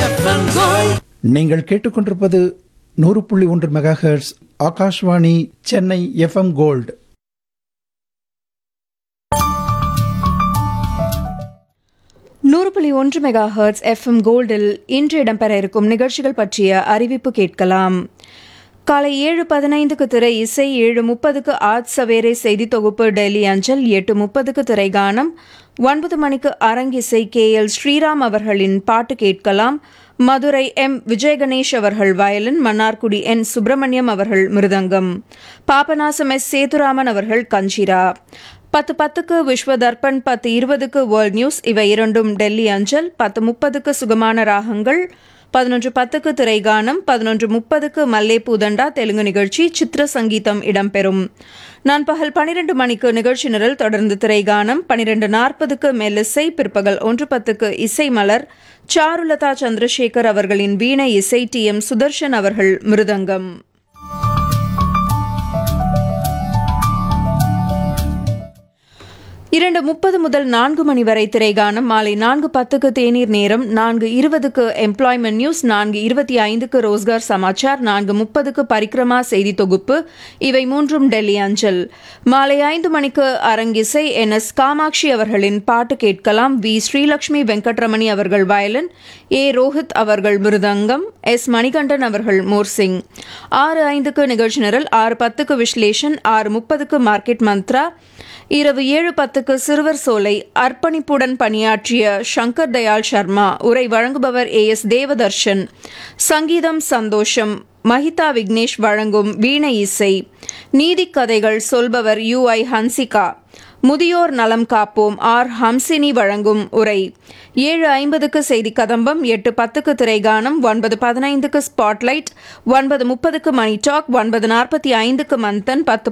FM gold நீங்கள் கேட்டுக்கொண்டிருப்பது நூறு புள்ளி ஒன்று megahertz Akashvani Chennai FM gold நூறு புள்ளி ஒன்று மெகா ஹெர்ட்ஸ் எஃப்எம் கோல்டில் இன்று இடம்பெற இருக்கும் நிகழ்ச்சிகள் பற்றிய அறிவிப்பு கேட்கலாம் காலை ஏழு பதினைந்துக்கு திரை இசை ஏழு முப்பதுக்கு ஆஜ் சவேரே செய்தி தொகுப்பு டெல்லி அஞ்சல் எட்டு முப்பதுக்கு திரை கானம் ஒன்பது மணிக்கு அரங்கிசை கே எல் ஸ்ரீராம் அவர்களின் பாட்டு கேட்கலாம் மதுரை எம் விஜயகணேஷ் அவர்கள் வயலின் மன்னார்குடி என் சுப்பிரமணியம் அவர்கள் மிருதங்கம் பாபநாசம் எஸ் சேதுராமன் அவர்கள் கஞ்சிரா பத்து பத்துக்கு விஸ்வ தர்ப்பண் பத்து இருபதுக்கு வேர்ல்ட் நியூஸ் இவை இரண்டும் டெல்லி அஞ்சல் பத்து முப்பதுக்கு சுகமான ராகங்கள் பதினொன்று பத்துக்கு திரைகானம் பதினொன்று முப்பதுக்கு மல்லே பூதண்டா தெலுங்கு நிகழ்ச்சி சித்திர சங்கீதம் இடம்பெறும் நண்பகல் பனிரெண்டு மணிக்கு நிகழ்ச்சி நிரல் தொடர்ந்து திரைகானம் பனிரெண்டு நாற்பதுக்கு மெல்லிசை பிற்பகல் ஒன்று பத்துக்கு இசை மலர் சாருலதா சந்திரசேகர் அவர்களின் வீணை இசை டி எம் சுதர்ஷன் அவர்கள் மிருதங்கம் இரண்டு முப்பது முதல் நான்கு மணி வரை திரைகானம் மாலை நான்கு பத்துக்கு தேநீர் நேரம் நான்கு இருபதுக்கு எம்ப்ளாய்மெண்ட் நியூஸ் நான்கு இருபத்தி ஐந்துக்கு ரோஸ்கார் சமாச்சார் நான்கு முப்பதுக்கு பரிக்ரமா செய்தி தொகுப்பு இவை மூன்றும் டெல்லி அஞ்சல் மாலை ஐந்து மணிக்கு அரங்கிசை என் எஸ் காமாட்சி அவர்களின் பாட்டு கேட்கலாம் வி ஸ்ரீலட்சுமி வெங்கட்ரமணி அவர்கள் வயலின் ஏ ரோஹித் அவர்கள் மிருதங்கம் எஸ் மணிகண்டன் அவர்கள் மோர்சிங் ஆறு ஐந்துக்கு நிகழ்ச்சி நிரல் ஆறு பத்துக்கு விஸ்லேஷன் ஆறு முப்பதுக்கு மார்க்கெட் மந்த்ரா இரவு ஏழு பத்துக்கு சிறுவர் சோலை அர்ப்பணிப்புடன் பணியாற்றிய சங்கர் தயாள் சர்மா உரை வழங்குபவர் ஏ எஸ் தேவதர்ஷன் சங்கீதம் சந்தோஷம் மஹிதா விக்னேஷ் வழங்கும் வீணை இசை நீதிக் கதைகள் சொல்பவர் யு ஐ ஹன்சிகா முதியோர் நலம் காப்போம் ஆர் ஹம்சினி வழங்கும் உரை ஏழு ஐம்பதுக்கு செய்தி கதம்பம் எட்டு பத்துக்கு திரைகானம் ஒன்பது பதினைந்துக்கு ஸ்பாட்லைட் ஒன்பது முப்பதுக்கு மணி டாக் ஒன்பது நாற்பத்தி ஐந்துக்கு மந்தன் பத்து